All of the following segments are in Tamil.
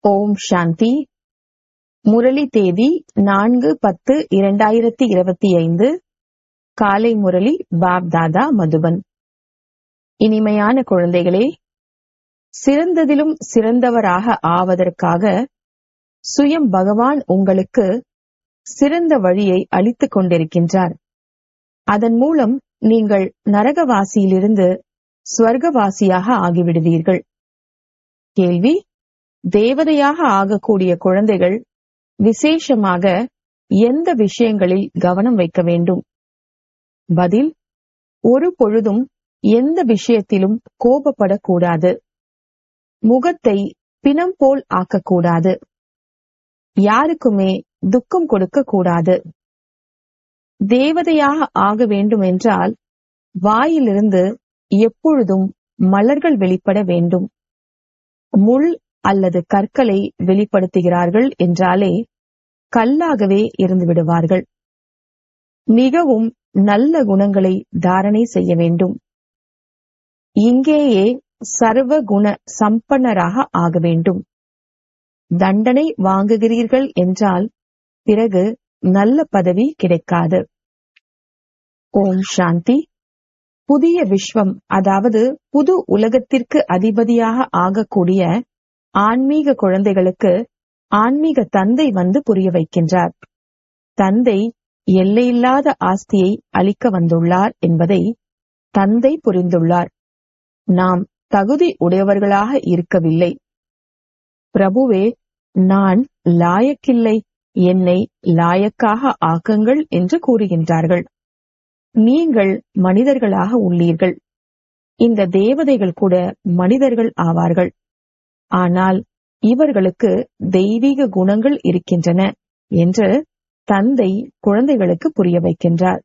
ஓம் சாந்தி முரளி தேதி நான்கு பத்து இரண்டாயிரத்தி இருபத்தி ஐந்து காலை முரளி பாப் தாதா மதுபன் இனிமையான குழந்தைகளே சிறந்ததிலும் சிறந்தவராக ஆவதற்காக சுயம் பகவான் உங்களுக்கு சிறந்த வழியை அளித்துக் கொண்டிருக்கின்றார் அதன் மூலம் நீங்கள் நரகவாசியிலிருந்து ஸ்வர்கவாசியாக ஆகிவிடுவீர்கள் கேள்வி தேவதையாக ஆகக்கூடிய குழந்தைகள் விசேஷமாக எந்த விஷயங்களில் கவனம் வைக்க வேண்டும் பதில் ஒரு பொழுதும் எந்த விஷயத்திலும் கோபப்படக்கூடாது முகத்தை பிணம் போல் ஆக்கக்கூடாது யாருக்குமே துக்கம் கொடுக்க கூடாது தேவதையாக ஆக வேண்டும் என்றால் வாயிலிருந்து எப்பொழுதும் மலர்கள் வெளிப்பட வேண்டும் முள் அல்லது கற்களை வெளிப்படுத்துகிறார்கள் என்றாலே கல்லாகவே இருந்து விடுவார்கள் மிகவும் நல்ல குணங்களை தாரணை செய்ய வேண்டும் இங்கேயே சர்வ குண சம்பன்னராக ஆக வேண்டும் தண்டனை வாங்குகிறீர்கள் என்றால் பிறகு நல்ல பதவி கிடைக்காது ஓம் சாந்தி புதிய விஸ்வம் அதாவது புது உலகத்திற்கு அதிபதியாக ஆகக்கூடிய ஆன்மீக குழந்தைகளுக்கு ஆன்மீக தந்தை வந்து புரிய வைக்கின்றார் தந்தை எல்லையில்லாத ஆஸ்தியை அளிக்க வந்துள்ளார் என்பதை தந்தை புரிந்துள்ளார் நாம் தகுதி உடையவர்களாக இருக்கவில்லை பிரபுவே நான் லாயக்கில்லை என்னை லாயக்காக ஆக்குங்கள் என்று கூறுகின்றார்கள் நீங்கள் மனிதர்களாக உள்ளீர்கள் இந்த தேவதைகள் கூட மனிதர்கள் ஆவார்கள் ஆனால் இவர்களுக்கு தெய்வீக குணங்கள் இருக்கின்றன என்று தந்தை குழந்தைகளுக்கு புரிய வைக்கின்றார்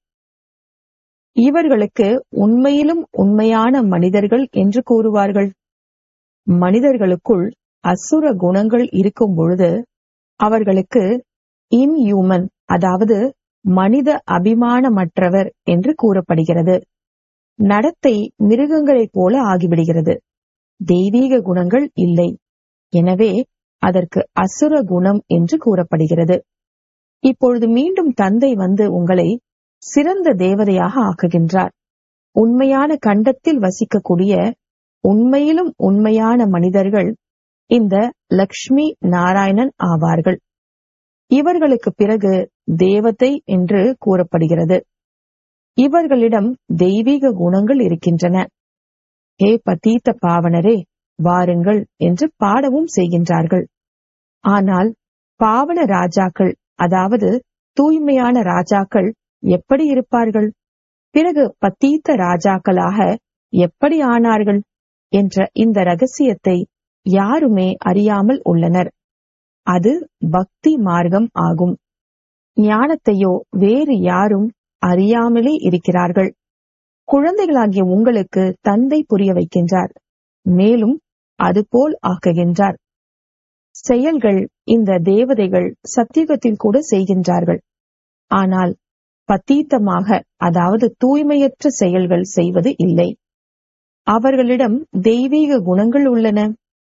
இவர்களுக்கு உண்மையிலும் உண்மையான மனிதர்கள் என்று கூறுவார்கள் மனிதர்களுக்குள் அசுர குணங்கள் இருக்கும் பொழுது அவர்களுக்கு இன்ஹியூமன் அதாவது மனித அபிமானமற்றவர் என்று கூறப்படுகிறது நடத்தை மிருகங்களைப் போல ஆகிவிடுகிறது தெய்வீக குணங்கள் இல்லை எனவே அதற்கு அசுர குணம் என்று கூறப்படுகிறது இப்பொழுது மீண்டும் தந்தை வந்து உங்களை சிறந்த தேவதையாக ஆக்குகின்றார் உண்மையான கண்டத்தில் வசிக்கக்கூடிய உண்மையிலும் உண்மையான மனிதர்கள் இந்த லக்ஷ்மி நாராயணன் ஆவார்கள் இவர்களுக்கு பிறகு தேவதை என்று கூறப்படுகிறது இவர்களிடம் தெய்வீக குணங்கள் இருக்கின்றன ஹே பதீத்த பாவனரே வாருங்கள் என்று பாடவும் செய்கின்றார்கள் ஆனால் பாவன ராஜாக்கள் அதாவது தூய்மையான ராஜாக்கள் எப்படி இருப்பார்கள் பிறகு பத்தீத்த ராஜாக்களாக எப்படி ஆனார்கள் என்ற இந்த ரகசியத்தை யாருமே அறியாமல் உள்ளனர் அது பக்தி மார்க்கம் ஆகும் ஞானத்தையோ வேறு யாரும் அறியாமலே இருக்கிறார்கள் குழந்தைகளாகிய உங்களுக்கு தந்தை புரிய வைக்கின்றார் மேலும் அதுபோல் ஆக்குகின்றார் செயல்கள் இந்த தேவதைகள் சத்தியுகத்தில் கூட செய்கின்றார்கள் ஆனால் பத்தீத்தமாக அதாவது தூய்மையற்ற செயல்கள் செய்வது இல்லை அவர்களிடம் தெய்வீக குணங்கள் உள்ளன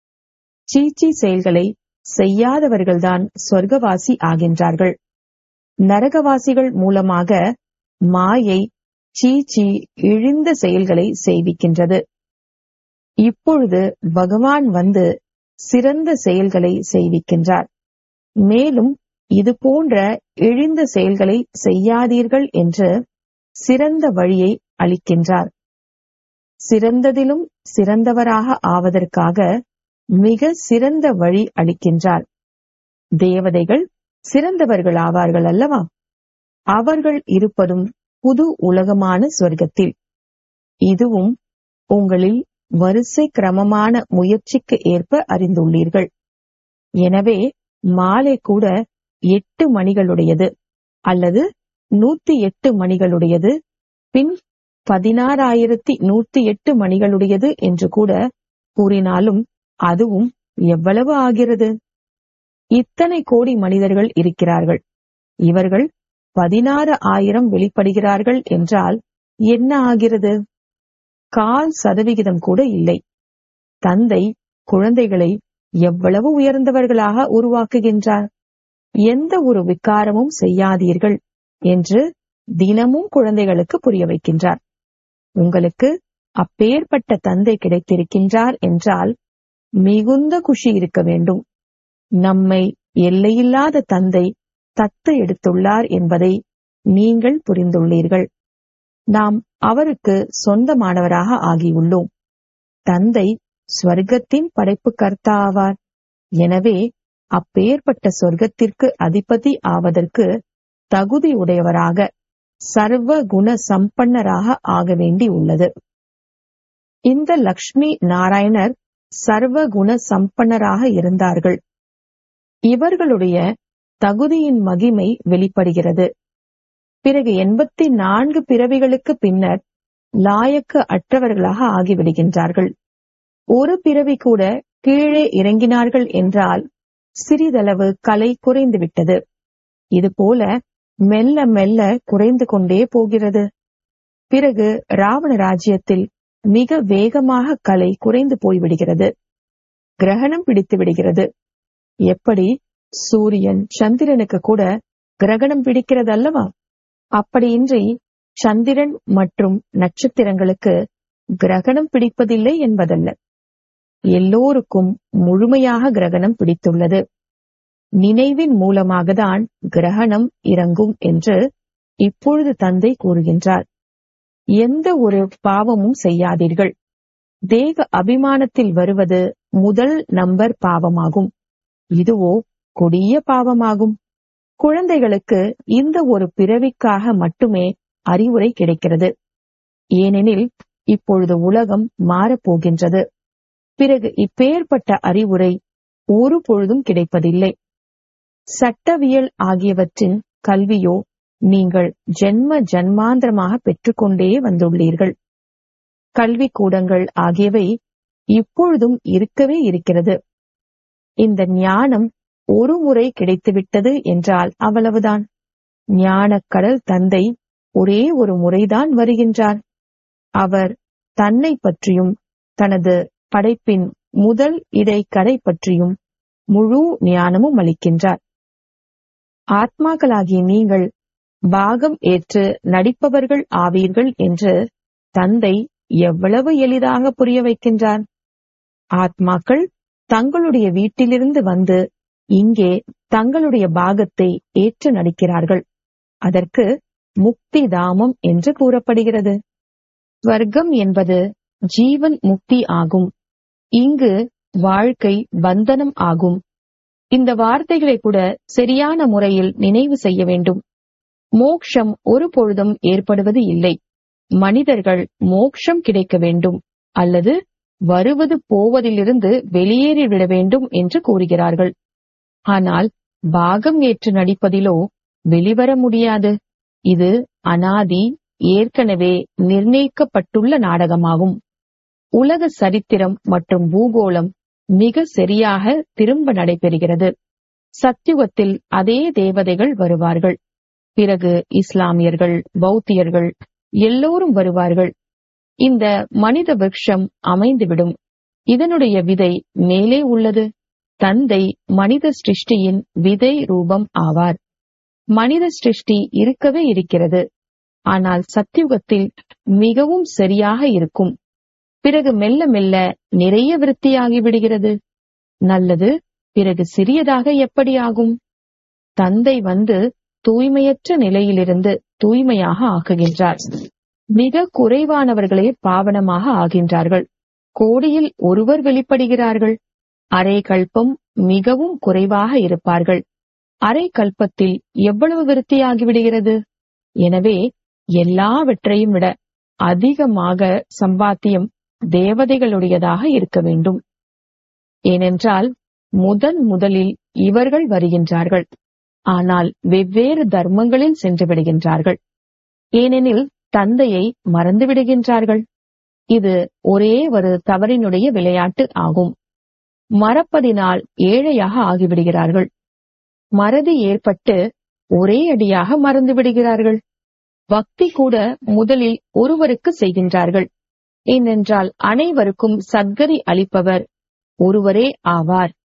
சீச்சி செயல்களை செய்யாதவர்கள்தான் சொர்க்கவாசி ஆகின்றார்கள் நரகவாசிகள் மூலமாக மாயை சீச்சி இழிந்த செயல்களை செய்விக்கின்றது இப்பொழுது பகவான் வந்து சிறந்த செயல்களை செய்விக்கின்றார் மேலும் இது போன்ற இழிந்த செயல்களை செய்யாதீர்கள் என்று சிறந்த வழியை அளிக்கின்றார் சிறந்ததிலும் சிறந்தவராக ஆவதற்காக மிக சிறந்த வழி அளிக்கின்றார் தேவதைகள் சிறந்தவர்கள் ஆவார்கள் அல்லவா அவர்கள் இருப்பதும் புது உலகமான சொர்க்கத்தில் இதுவும் உங்களில் வரிசை கிரமமான முயற்சிக்கு ஏற்ப அறிந்துள்ளீர்கள் எனவே மாலை கூட எட்டு மணிகளுடையது அல்லது நூத்தி எட்டு மணிகளுடையது பின் பதினாறாயிரத்தி நூத்தி எட்டு மணிகளுடையது என்று கூட கூறினாலும் அதுவும் எவ்வளவு ஆகிறது இத்தனை கோடி மனிதர்கள் இருக்கிறார்கள் இவர்கள் பதினாறு ஆயிரம் வெளிப்படுகிறார்கள் என்றால் என்ன ஆகிறது கால் சதவிகிதம் கூட இல்லை தந்தை குழந்தைகளை எவ்வளவு உயர்ந்தவர்களாக உருவாக்குகின்றார் எந்த ஒரு விகாரமும் செய்யாதீர்கள் என்று தினமும் குழந்தைகளுக்கு புரிய வைக்கின்றார் உங்களுக்கு அப்பேற்பட்ட தந்தை கிடைத்திருக்கின்றார் என்றால் மிகுந்த குஷி இருக்க வேண்டும் நம்மை எல்லையில்லாத தந்தை தத்து எடுத்துள்ளார் என்பதை நீங்கள் புரிந்துள்ளீர்கள் நாம் அவருக்கு சொந்தமானவராக ஆகியுள்ளோம் தந்தை ஸ்வர்க்கத்தின் படைப்பு கர்த்தா ஆவார் எனவே அப்பேற்பட்ட சொர்க்கத்திற்கு அதிபதி ஆவதற்கு தகுதி உடையவராக சர்வ குண சம்பன்னராக ஆக வேண்டி உள்ளது இந்த லக்ஷ்மி நாராயணர் சர்வ குண சம்பன்னராக இருந்தார்கள் இவர்களுடைய தகுதியின் மகிமை வெளிப்படுகிறது பிறகு எண்பத்தி நான்கு பிறவிகளுக்கு பின்னர் லாயக்கு அற்றவர்களாக ஆகிவிடுகின்றார்கள் ஒரு பிறவி கூட கீழே இறங்கினார்கள் என்றால் சிறிதளவு கலை குறைந்துவிட்டது இதுபோல மெல்ல மெல்ல குறைந்து கொண்டே போகிறது பிறகு ராவண ராஜ்யத்தில் மிக வேகமாக கலை குறைந்து போய்விடுகிறது கிரகணம் பிடித்து விடுகிறது எப்படி சூரியன் சந்திரனுக்கு கூட கிரகணம் பிடிக்கிறது அல்லவா அப்படியின்றி சந்திரன் மற்றும் நட்சத்திரங்களுக்கு கிரகணம் பிடிப்பதில்லை என்பதல்ல எல்லோருக்கும் முழுமையாக கிரகணம் பிடித்துள்ளது நினைவின் மூலமாக தான் கிரகணம் இறங்கும் என்று இப்பொழுது தந்தை கூறுகின்றார் எந்த ஒரு பாவமும் செய்யாதீர்கள் தேக அபிமானத்தில் வருவது முதல் நம்பர் பாவமாகும் இதுவோ கொடிய பாவமாகும் குழந்தைகளுக்கு இந்த ஒரு பிறவிக்காக மட்டுமே அறிவுரை கிடைக்கிறது ஏனெனில் இப்பொழுது உலகம் மாறப்போகின்றது பிறகு இப்பேற்பட்ட அறிவுரை ஒரு பொழுதும் கிடைப்பதில்லை சட்டவியல் ஆகியவற்றின் கல்வியோ நீங்கள் ஜென்ம ஜன்மாந்திரமாக பெற்றுக்கொண்டே வந்துள்ளீர்கள் கல்வி கூடங்கள் ஆகியவை இப்பொழுதும் இருக்கவே இருக்கிறது இந்த ஞானம் ஒரு முறை கிடைத்துவிட்டது என்றால் அவ்வளவுதான் ஞானக்கடல் தந்தை ஒரே ஒரு முறைதான் வருகின்றார் அவர் தன்னை பற்றியும் தனது படைப்பின் முதல் இடைக்கடை பற்றியும் முழு ஞானமும் அளிக்கின்றார் ஆத்மாக்களாகிய நீங்கள் பாகம் ஏற்று நடிப்பவர்கள் ஆவீர்கள் என்று தந்தை எவ்வளவு எளிதாக புரிய வைக்கின்றார் ஆத்மாக்கள் தங்களுடைய வீட்டிலிருந்து வந்து இங்கே தங்களுடைய பாகத்தை ஏற்று நடிக்கிறார்கள் அதற்கு முக்தி தாமம் என்று கூறப்படுகிறது ஸ்வர்க்கம் என்பது ஜீவன் முக்தி ஆகும் இங்கு வாழ்க்கை பந்தனம் ஆகும் இந்த வார்த்தைகளை கூட சரியான முறையில் நினைவு செய்ய வேண்டும் மோக்ஷம் ஒரு பொழுதும் ஏற்படுவது இல்லை மனிதர்கள் மோக்ஷம் கிடைக்க வேண்டும் அல்லது வருவது போவதிலிருந்து வெளியேறிவிட வேண்டும் என்று கூறுகிறார்கள் ஆனால் பாகம் ஏற்று நடிப்பதிலோ வெளிவர முடியாது இது அனாதி ஏற்கனவே நிர்ணயிக்கப்பட்டுள்ள நாடகமாகும் உலக சரித்திரம் மற்றும் பூகோளம் மிக சரியாக திரும்ப நடைபெறுகிறது சத்தியுகத்தில் அதே தேவதைகள் வருவார்கள் பிறகு இஸ்லாமியர்கள் பௌத்தியர்கள் எல்லோரும் வருவார்கள் இந்த மனித விருட்சம் அமைந்துவிடும் இதனுடைய விதை மேலே உள்ளது தந்தை மனித சிருஷ்டியின் விதை ரூபம் ஆவார் மனித சிருஷ்டி இருக்கவே இருக்கிறது ஆனால் சத்தியுகத்தில் மிகவும் சரியாக இருக்கும் பிறகு மெல்ல மெல்ல நிறைய விருத்தியாகி விடுகிறது நல்லது பிறகு சிறியதாக எப்படி ஆகும் தந்தை வந்து தூய்மையற்ற நிலையிலிருந்து தூய்மையாக ஆக்குகின்றார் மிக குறைவானவர்களே பாவனமாக ஆகின்றார்கள் கோடியில் ஒருவர் வெளிப்படுகிறார்கள் அரை கல்பம் மிகவும் குறைவாக இருப்பார்கள் அரை கல்பத்தில் எவ்வளவு விருத்தியாகிவிடுகிறது எனவே எல்லாவற்றையும் விட அதிகமாக சம்பாத்தியம் தேவதைகளுடையதாக இருக்க வேண்டும் ஏனென்றால் முதன் முதலில் இவர்கள் வருகின்றார்கள் ஆனால் வெவ்வேறு தர்மங்களில் சென்று விடுகின்றார்கள் ஏனெனில் தந்தையை மறந்து விடுகின்றார்கள் இது ஒரே ஒரு தவறினுடைய விளையாட்டு ஆகும் மறப்பதினால் ஏழையாக ஆகிவிடுகிறார்கள் மறதி ஏற்பட்டு ஒரே அடியாக மறந்து விடுகிறார்கள் பக்தி கூட முதலில் ஒருவருக்கு செய்கின்றார்கள் ஏனென்றால் அனைவருக்கும் சத்கதி அளிப்பவர் ஒருவரே ஆவார்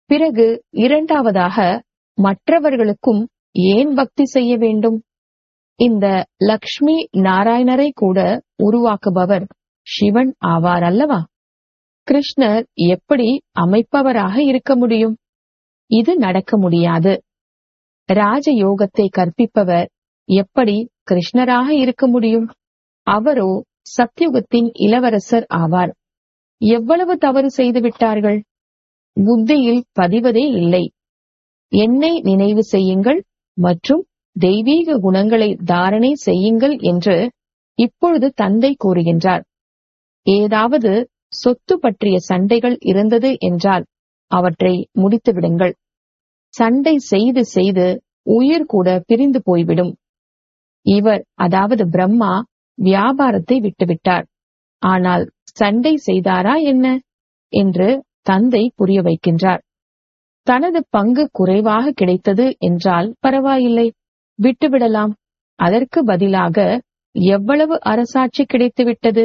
பிறகு இரண்டாவதாக மற்றவர்களுக்கும் ஏன் பக்தி செய்ய வேண்டும் இந்த லக்ஷ்மி நாராயணரை கூட உருவாக்குபவர் சிவன் ஆவார் அல்லவா கிருஷ்ணர் எப்படி அமைப்பவராக இருக்க முடியும் இது நடக்க முடியாது ராஜயோகத்தை கற்பிப்பவர் எப்படி கிருஷ்ணராக இருக்க முடியும் அவரோ சத்யுகத்தின் இளவரசர் ஆவார் எவ்வளவு தவறு செய்து விட்டார்கள் புத்தியில் பதிவதே இல்லை என்னை நினைவு செய்யுங்கள் மற்றும் தெய்வீக குணங்களை தாரணை செய்யுங்கள் என்று இப்பொழுது தந்தை கூறுகின்றார் ஏதாவது சொத்து பற்றிய சண்டைகள் இருந்தது என்றால் அவற்றை முடித்து விடுங்கள் சண்டை செய்து செய்து உயிர் கூட பிரிந்து போய்விடும் இவர் அதாவது பிரம்மா வியாபாரத்தை விட்டுவிட்டார் ஆனால் சண்டை செய்தாரா என்ன என்று தந்தை புரிய வைக்கின்றார் தனது பங்கு குறைவாக கிடைத்தது என்றால் பரவாயில்லை விட்டுவிடலாம் அதற்கு பதிலாக எவ்வளவு அரசாட்சி கிடைத்துவிட்டது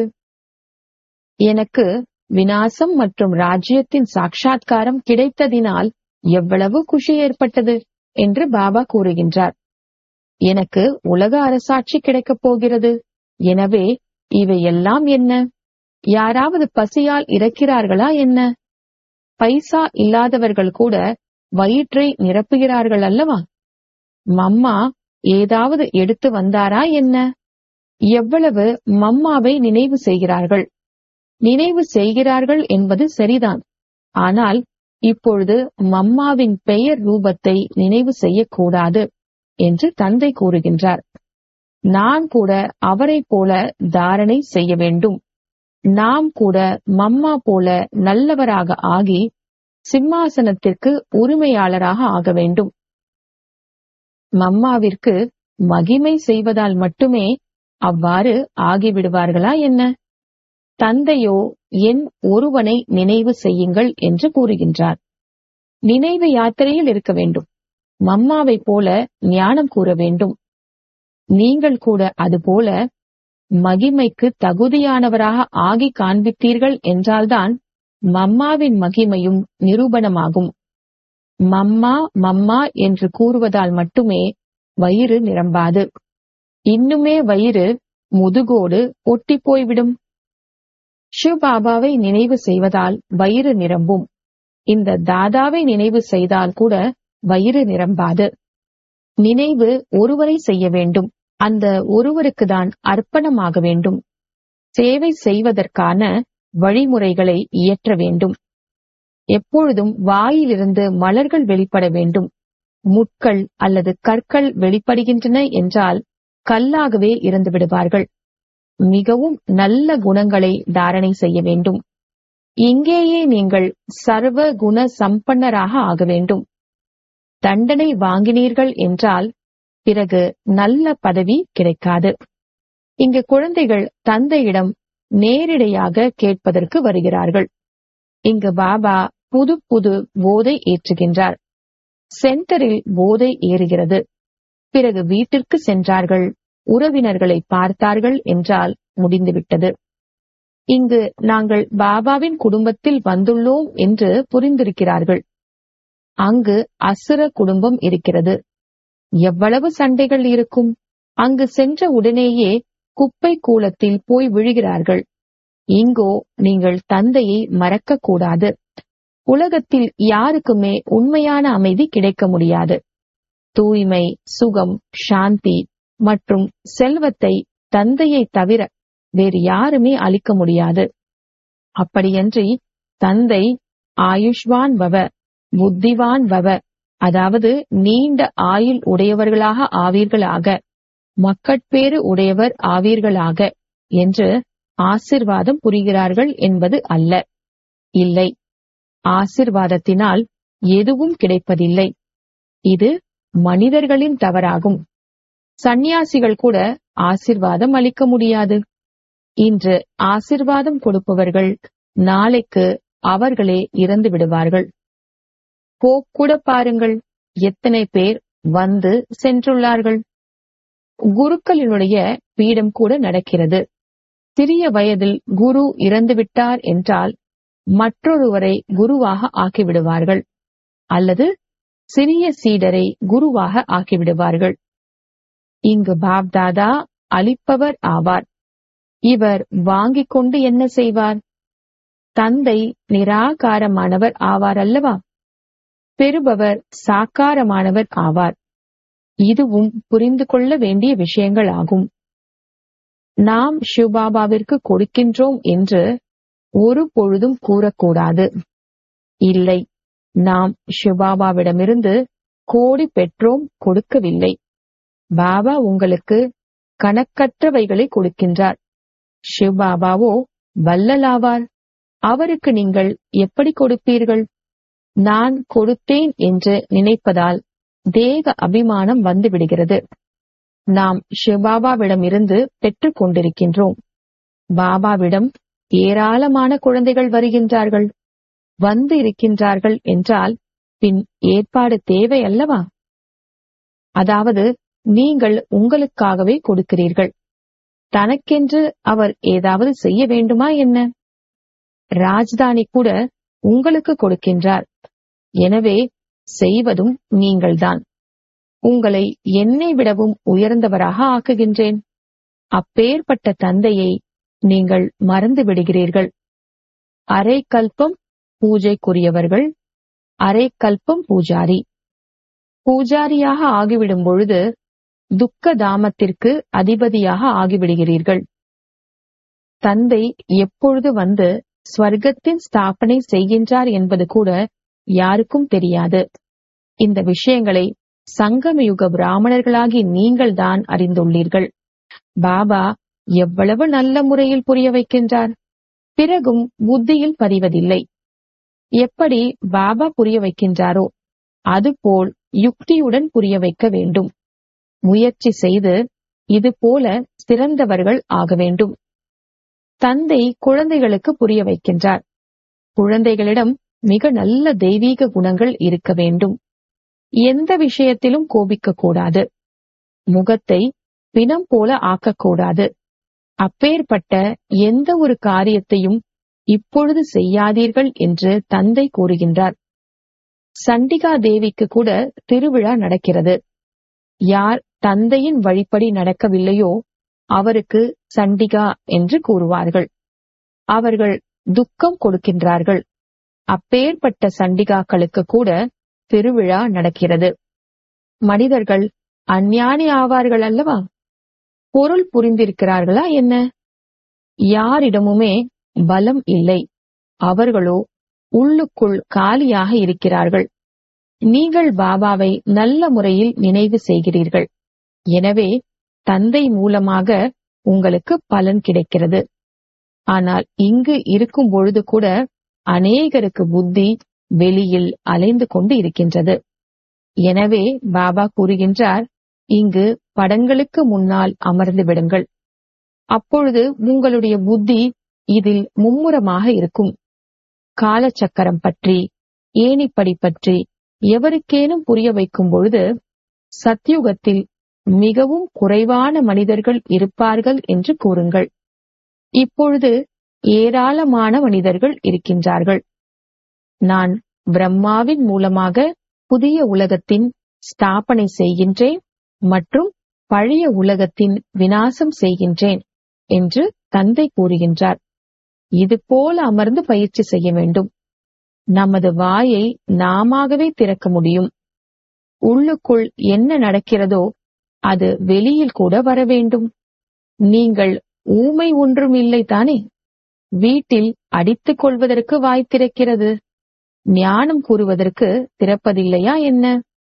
எனக்கு வினாசம் மற்றும் ராஜ்யத்தின் சாட்சா்காரம் கிடைத்ததினால் எவ்வளவு குஷி ஏற்பட்டது என்று பாபா கூறுகின்றார் எனக்கு உலக அரசாட்சி கிடைக்கப் போகிறது எனவே இவையெல்லாம் என்ன யாராவது பசியால் இறக்கிறார்களா என்ன பைசா இல்லாதவர்கள் கூட வயிற்றை நிரப்புகிறார்கள் அல்லவா மம்மா ஏதாவது எடுத்து வந்தாரா என்ன எவ்வளவு மம்மாவை நினைவு செய்கிறார்கள் நினைவு செய்கிறார்கள் என்பது சரிதான் ஆனால் இப்பொழுது மம்மாவின் பெயர் ரூபத்தை நினைவு செய்யக்கூடாது என்று தந்தை கூறுகின்றார் நான் கூட அவரை போல தாரணை செய்ய வேண்டும் நாம் கூட மம்மா போல நல்லவராக ஆகி சிம்மாசனத்திற்கு உரிமையாளராக ஆக வேண்டும் மம்மாவிற்கு மகிமை செய்வதால் மட்டுமே அவ்வாறு ஆகிவிடுவார்களா என்ன தந்தையோ என் ஒருவனை நினைவு செய்யுங்கள் என்று கூறுகின்றார் நினைவு யாத்திரையில் இருக்க வேண்டும் மம்மாவை போல ஞானம் கூற வேண்டும் நீங்கள் கூட அதுபோல மகிமைக்கு தகுதியானவராக ஆகி காண்பித்தீர்கள் என்றால்தான் மம்மாவின் மகிமையும் நிரூபணமாகும் மம்மா மம்மா என்று கூறுவதால் மட்டுமே வயிறு நிரம்பாது இன்னுமே வயிறு முதுகோடு ஒட்டி போய்விடும் சிவபாபாவை நினைவு செய்வதால் வயிறு நிரம்பும் இந்த தாதாவை நினைவு செய்தால் கூட வயிறு நிரம்பாது நினைவு ஒருவரை செய்ய வேண்டும் அந்த ஒருவருக்கு தான் அர்ப்பணமாக வேண்டும் சேவை செய்வதற்கான வழிமுறைகளை இயற்ற வேண்டும் எப்பொழுதும் வாயிலிருந்து மலர்கள் வெளிப்பட வேண்டும் முட்கள் அல்லது கற்கள் வெளிப்படுகின்றன என்றால் கல்லாகவே இருந்து விடுவார்கள் மிகவும் நல்ல குணங்களை தாரணை செய்ய வேண்டும் இங்கேயே நீங்கள் சர்வ குண சம்பன்னராக ஆக வேண்டும் தண்டனை வாங்கினீர்கள் என்றால் பிறகு நல்ல பதவி கிடைக்காது இங்கு குழந்தைகள் தந்தையிடம் நேரிடையாக கேட்பதற்கு வருகிறார்கள் இங்கு பாபா புது புது போதை ஏற்றுகின்றார் சென்டரில் போதை ஏறுகிறது பிறகு வீட்டிற்கு சென்றார்கள் உறவினர்களை பார்த்தார்கள் என்றால் முடிந்துவிட்டது இங்கு நாங்கள் பாபாவின் குடும்பத்தில் வந்துள்ளோம் என்று புரிந்திருக்கிறார்கள் அங்கு அசுர குடும்பம் இருக்கிறது எவ்வளவு சண்டைகள் இருக்கும் அங்கு சென்ற உடனேயே குப்பை கூலத்தில் போய் விழுகிறார்கள் இங்கோ நீங்கள் தந்தையை மறக்க கூடாது உலகத்தில் யாருக்குமே உண்மையான அமைதி கிடைக்க முடியாது தூய்மை சுகம் சாந்தி மற்றும் செல்வத்தை தந்தையை தவிர வேறு யாருமே அளிக்க முடியாது அப்படியன்றி தந்தை ஆயுஷ்வான் பவ புத்திவான் பவ அதாவது நீண்ட ஆயுள் உடையவர்களாக ஆவீர்களாக மக்கட்பேறு உடையவர் ஆவீர்களாக என்று ஆசிர்வாதம் புரிகிறார்கள் என்பது அல்ல இல்லை ஆசிர்வாதத்தினால் எதுவும் கிடைப்பதில்லை இது மனிதர்களின் தவறாகும் சந்நியாசிகள் கூட ஆசிர்வாதம் அளிக்க முடியாது இன்று ஆசிர்வாதம் கொடுப்பவர்கள் நாளைக்கு அவர்களே இறந்து விடுவார்கள் போக்கூட பாருங்கள் எத்தனை பேர் வந்து சென்றுள்ளார்கள் குருக்களினுடைய பீடம் கூட நடக்கிறது சிறிய வயதில் குரு இறந்துவிட்டார் என்றால் மற்றொருவரை குருவாக ஆக்கிவிடுவார்கள் அல்லது சிறிய சீடரை குருவாக ஆக்கிவிடுவார்கள் இங்கு பாப்தாதா அளிப்பவர் ஆவார் இவர் வாங்கிக் கொண்டு என்ன செய்வார் தந்தை நிராகாரமானவர் ஆவார் அல்லவா பெறுபவர் சாக்காரமானவர் ஆவார் இதுவும் புரிந்து கொள்ள வேண்டிய விஷயங்கள் ஆகும் நாம் சிவபாபாவிற்கு கொடுக்கின்றோம் என்று ஒரு பொழுதும் கூறக்கூடாது இல்லை நாம் சிவபாபாவிடமிருந்து கோடி பெற்றோம் கொடுக்கவில்லை பாபா உங்களுக்கு கணக்கற்றவைகளை கொடுக்கின்றார் சிவபாபாவோ வல்லலாவார் அவருக்கு நீங்கள் எப்படி கொடுப்பீர்கள் நான் கொடுத்தேன் என்று நினைப்பதால் தேக அபிமானம் வந்து விடுகிறது நாம் சிவபாபாவிடமிருந்து பெற்றுக் கொண்டிருக்கின்றோம் பாபாவிடம் ஏராளமான குழந்தைகள் வருகின்றார்கள் வந்து இருக்கின்றார்கள் என்றால் பின் ஏற்பாடு தேவை அல்லவா அதாவது நீங்கள் உங்களுக்காகவே கொடுக்கிறீர்கள் தனக்கென்று அவர் ஏதாவது செய்ய வேண்டுமா என்ன ராஜ்தானி கூட உங்களுக்கு கொடுக்கின்றார் எனவே செய்வதும் நீங்கள்தான் உங்களை என்னை விடவும் உயர்ந்தவராக ஆக்குகின்றேன் அப்பேற்பட்ட தந்தையை நீங்கள் மறந்து விடுகிறீர்கள் அரை கல்பம் பூஜைக்குரியவர்கள் அரை கல்பம் பூஜாரி பூஜாரியாக ஆகிவிடும் பொழுது துக்க தாமத்திற்கு அதிபதியாக ஆகிவிடுகிறீர்கள் தந்தை எப்பொழுது வந்து ஸ்வர்க்கத்தின் ஸ்தாபனை செய்கின்றார் என்பது கூட யாருக்கும் தெரியாது இந்த விஷயங்களை சங்கமயுக பிராமணர்களாகி நீங்கள்தான் அறிந்துள்ளீர்கள் பாபா எவ்வளவு நல்ல முறையில் புரிய வைக்கின்றார் பிறகும் புத்தியில் பதிவதில்லை எப்படி பாபா புரிய வைக்கின்றாரோ அதுபோல் யுக்தியுடன் புரிய வைக்க வேண்டும் முயற்சி செய்து இது போல சிறந்தவர்கள் ஆக வேண்டும் தந்தை குழந்தைகளுக்கு புரிய வைக்கின்றார் குழந்தைகளிடம் மிக நல்ல தெய்வீக குணங்கள் இருக்க வேண்டும் எந்த விஷயத்திலும் கோபிக்க கூடாது முகத்தை பிணம் போல ஆக்கக்கூடாது அப்பேற்பட்ட எந்த ஒரு காரியத்தையும் இப்பொழுது செய்யாதீர்கள் என்று தந்தை கூறுகின்றார் சண்டிகா தேவிக்கு கூட திருவிழா நடக்கிறது யார் தந்தையின் வழிப்படி நடக்கவில்லையோ அவருக்கு சண்டிகா என்று கூறுவார்கள் அவர்கள் துக்கம் கொடுக்கின்றார்கள் அப்பேற்பட்ட சண்டிகாக்களுக்கு கூட திருவிழா நடக்கிறது மனிதர்கள் அஞ்ஞானி ஆவார்கள் அல்லவா பொருள் புரிந்திருக்கிறார்களா என்ன யாரிடமுமே பலம் இல்லை அவர்களோ உள்ளுக்குள் காலியாக இருக்கிறார்கள் நீங்கள் பாபாவை நல்ல முறையில் நினைவு செய்கிறீர்கள் எனவே தந்தை மூலமாக உங்களுக்கு பலன் கிடைக்கிறது ஆனால் இங்கு இருக்கும் பொழுது கூட அநேகருக்கு புத்தி வெளியில் அலைந்து கொண்டு இருக்கின்றது எனவே பாபா கூறுகின்றார் இங்கு படங்களுக்கு முன்னால் அமர்ந்து விடுங்கள் அப்பொழுது உங்களுடைய புத்தி இதில் மும்முரமாக இருக்கும் காலச்சக்கரம் பற்றி ஏணிப்படி பற்றி எவருக்கேனும் புரிய வைக்கும் பொழுது சத்யுகத்தில் மிகவும் குறைவான மனிதர்கள் இருப்பார்கள் என்று கூறுங்கள் இப்பொழுது ஏராளமான மனிதர்கள் இருக்கின்றார்கள் நான் பிரம்மாவின் மூலமாக புதிய உலகத்தின் ஸ்தாபனை செய்கின்றேன் மற்றும் பழைய உலகத்தின் வினாசம் செய்கின்றேன் என்று தந்தை கூறுகின்றார் இது போல அமர்ந்து பயிற்சி செய்ய வேண்டும் நமது வாயை நாமாகவே திறக்க முடியும் உள்ளுக்குள் என்ன நடக்கிறதோ அது வெளியில் கூட வர வேண்டும் நீங்கள் ஊமை ஒன்றும் இல்லை தானே வீட்டில் அடித்துக் கொள்வதற்கு வாய் திறக்கிறது ஞானம் கூறுவதற்கு திறப்பதில்லையா என்ன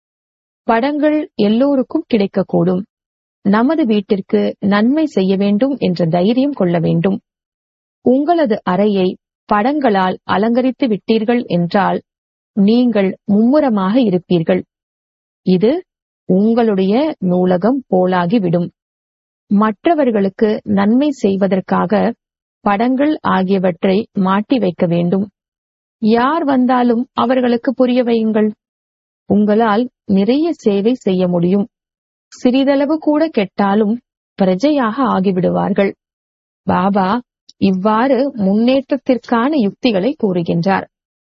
படங்கள் எல்லோருக்கும் கிடைக்கக்கூடும் நமது வீட்டிற்கு நன்மை செய்ய வேண்டும் என்ற தைரியம் கொள்ள வேண்டும் உங்களது அறையை படங்களால் அலங்கரித்து விட்டீர்கள் என்றால் நீங்கள் மும்முரமாக இருப்பீர்கள் இது உங்களுடைய நூலகம் போலாகிவிடும் மற்றவர்களுக்கு நன்மை செய்வதற்காக படங்கள் ஆகியவற்றை மாட்டி வைக்க வேண்டும் யார் வந்தாலும் அவர்களுக்கு புரிய வையுங்கள் உங்களால் நிறைய சேவை செய்ய முடியும் சிறிதளவு கூட கெட்டாலும் பிரஜையாக ஆகிவிடுவார்கள் பாபா இவ்வாறு முன்னேற்றத்திற்கான யுக்திகளை கூறுகின்றார்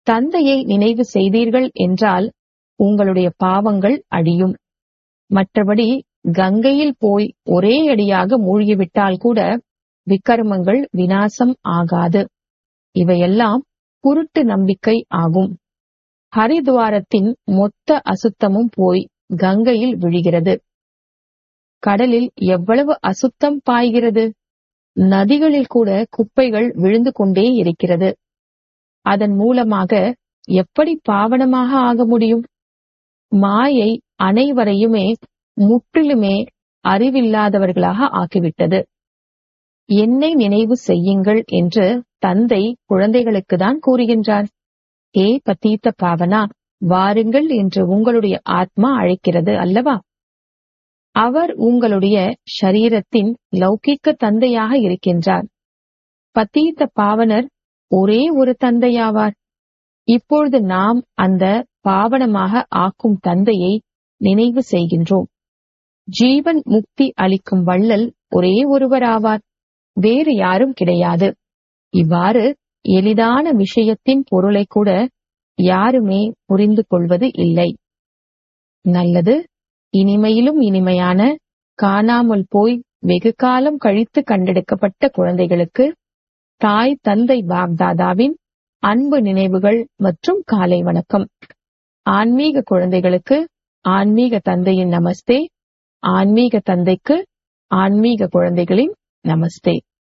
தந்தையை நினைவு செய்தீர்கள் என்றால் உங்களுடைய பாவங்கள் அழியும் மற்றபடி கங்கையில் போய் ஒரே அடியாக மூழ்கிவிட்டால் கூட விக்கர்மங்கள் வினாசம் ஆகாது இவையெல்லாம் குருட்டு நம்பிக்கை ஆகும் ஹரிதுவாரத்தின் மொத்த அசுத்தமும் போய் கங்கையில் விழுகிறது கடலில் எவ்வளவு அசுத்தம் பாய்கிறது நதிகளில் கூட குப்பைகள் விழுந்து கொண்டே இருக்கிறது அதன் மூலமாக எப்படி பாவனமாக ஆக முடியும் மாயை அனைவரையுமே முற்றிலுமே அறிவில்லாதவர்களாக ஆக்கிவிட்டது என்னை நினைவு செய்யுங்கள் என்று தந்தை குழந்தைகளுக்கு தான் கூறுகின்றார் ஏ பத்தீத்த பாவனா வாருங்கள் என்று உங்களுடைய ஆத்மா அழைக்கிறது அல்லவா அவர் உங்களுடைய ஷரீரத்தின் லௌகிக்க தந்தையாக இருக்கின்றார் பத்தீத்த பாவனர் ஒரே ஒரு தந்தையாவார் இப்பொழுது நாம் அந்த பாவனமாக ஆக்கும் தந்தையை நினைவு செய்கின்றோம் ஜீவன் முக்தி அளிக்கும் வள்ளல் ஒரே ஒருவர் ஆவார் வேறு யாரும் கிடையாது இவ்வாறு எளிதான விஷயத்தின் பொருளை கூட யாருமே புரிந்து கொள்வது இல்லை நல்லது இனிமையிலும் இனிமையான காணாமல் போய் வெகு காலம் கழித்து கண்டெடுக்கப்பட்ட குழந்தைகளுக்கு தாய் தந்தை பாப்தாதாவின் அன்பு நினைவுகள் மற்றும் காலை வணக்கம் ஆன்மீக குழந்தைகளுக்கு ஆன்மீக தந்தையின் நமஸ்தே ஆன்மீக தந்தைக்கு ஆன்மீக குழந்தைகளின் நமஸ்தே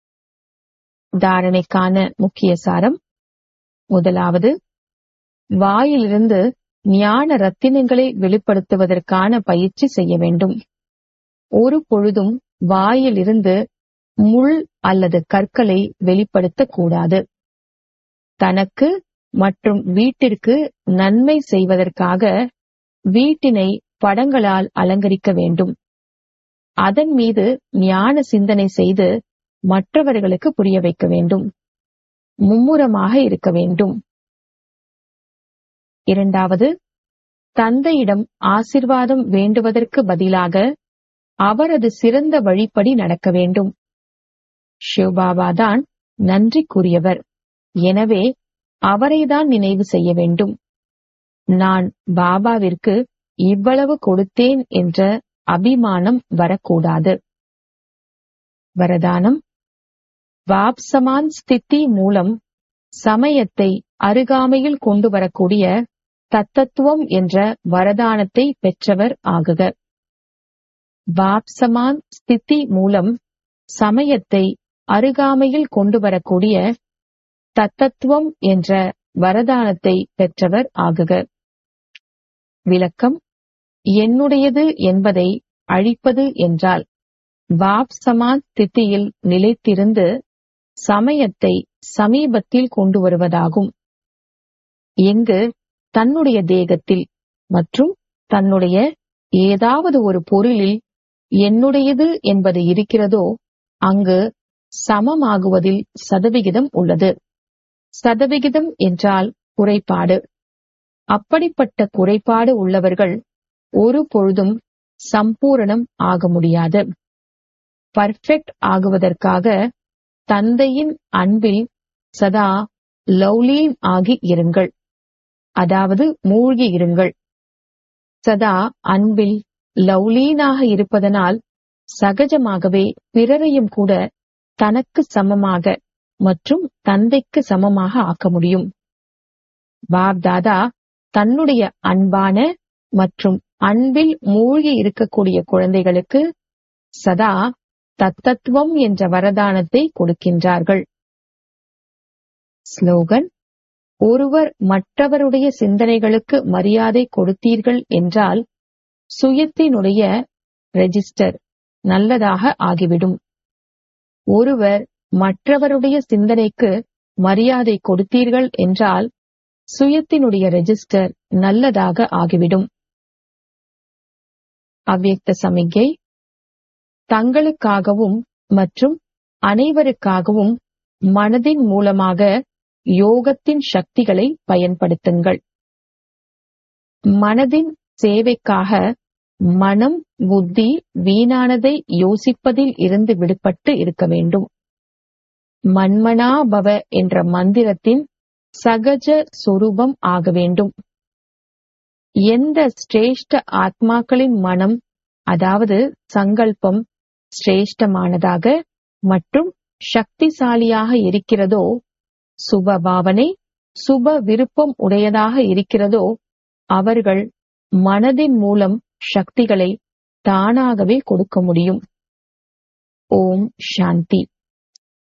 தாரணைக்கான முக்கிய சாரம் முதலாவது வாயிலிருந்து ஞான ரத்தினங்களை வெளிப்படுத்துவதற்கான பயிற்சி செய்ய வேண்டும் ஒரு பொழுதும் வாயிலிருந்து முள் அல்லது கற்களை வெளிப்படுத்தக் கூடாது தனக்கு மற்றும் வீட்டிற்கு நன்மை செய்வதற்காக வீட்டினை படங்களால் அலங்கரிக்க வேண்டும் அதன் மீது ஞான சிந்தனை செய்து மற்றவர்களுக்கு புரிய வைக்க வேண்டும் மும்முரமாக இருக்க வேண்டும் இரண்டாவது தந்தையிடம் ஆசிர்வாதம் வேண்டுவதற்கு பதிலாக அவரது சிறந்த வழிப்படி நடக்க வேண்டும் சிவபாபா தான் நன்றிக்குரியவர் எனவே அவரைதான் நினைவு செய்ய வேண்டும் நான் பாபாவிற்கு இவ்வளவு கொடுத்தேன் என்ற அபிமானம் வரக்கூடாது வரதானம் வாப்சமான் ஸ்திதி மூலம் சமயத்தை அருகாமையில் கொண்டு வரக்கூடிய தத்தத்துவம் என்ற வரதானத்தை பெற்றவர் ஆகுக வாப்சமான் ஸ்திதி மூலம் சமயத்தை அருகாமையில் கொண்டு வரக்கூடிய தத்தத்துவம் என்ற வரதானத்தை பெற்றவர் ஆகுக விளக்கம் என்னுடையது என்பதை அழிப்பது என்றால் வாப் சமான் தித்தியில் நிலைத்திருந்து சமயத்தை சமீபத்தில் கொண்டு வருவதாகும் எங்கு தன்னுடைய தேகத்தில் மற்றும் தன்னுடைய ஏதாவது ஒரு பொருளில் என்னுடையது என்பது இருக்கிறதோ அங்கு சமமாகுவதில் சதவிகிதம் உள்ளது சதவிகிதம் என்றால் குறைபாடு அப்படிப்பட்ட குறைபாடு உள்ளவர்கள் ஒரு பொழுதும் சம்பூரணம் ஆக முடியாது பர்ஃபெக்ட் ஆகுவதற்காக தந்தையின் அன்பில் சதா லவ்லீன் ஆகி இருங்கள் அதாவது மூழ்கி இருங்கள் சதா அன்பில் லவ்லீனாக இருப்பதனால் சகஜமாகவே பிறரையும் கூட தனக்கு சமமாக மற்றும் தந்தைக்கு சமமாக ஆக்க முடியும் பாப் தாதா தன்னுடைய அன்பான மற்றும் அன்பில் மூழ்கி இருக்கக்கூடிய குழந்தைகளுக்கு சதா தத்தத்துவம் என்ற வரதானத்தை கொடுக்கின்றார்கள் ஸ்லோகன் ஒருவர் மற்றவருடைய சிந்தனைகளுக்கு மரியாதை கொடுத்தீர்கள் என்றால் சுயத்தினுடைய ரெஜிஸ்டர் நல்லதாக ஆகிவிடும் ஒருவர் மற்றவருடைய சிந்தனைக்கு மரியாதை கொடுத்தீர்கள் என்றால் சுயத்தினுடைய ரெஜிஸ்டர் நல்லதாக ஆகிவிடும் அவ்யக்த சமிக்கை தங்களுக்காகவும் மற்றும் அனைவருக்காகவும் மனதின் மூலமாக யோகத்தின் சக்திகளை பயன்படுத்துங்கள் மனதின் சேவைக்காக மனம் புத்தி வீணானதை யோசிப்பதில் இருந்து விடுபட்டு இருக்க வேண்டும் மன்மனா பவ என்ற மந்திரத்தின் சகஜ சொரூபம் ஆக வேண்டும் எந்த சிரேஷ்ட ஆத்மாக்களின் மனம் அதாவது சங்கல்பம் சிரேஷ்டமானதாக மற்றும் சக்திசாலியாக இருக்கிறதோ சுப பாவனை சுப விருப்பம் உடையதாக இருக்கிறதோ அவர்கள் மனதின் மூலம் சக்திகளை தானாகவே கொடுக்க முடியும் ஓம் சாந்தி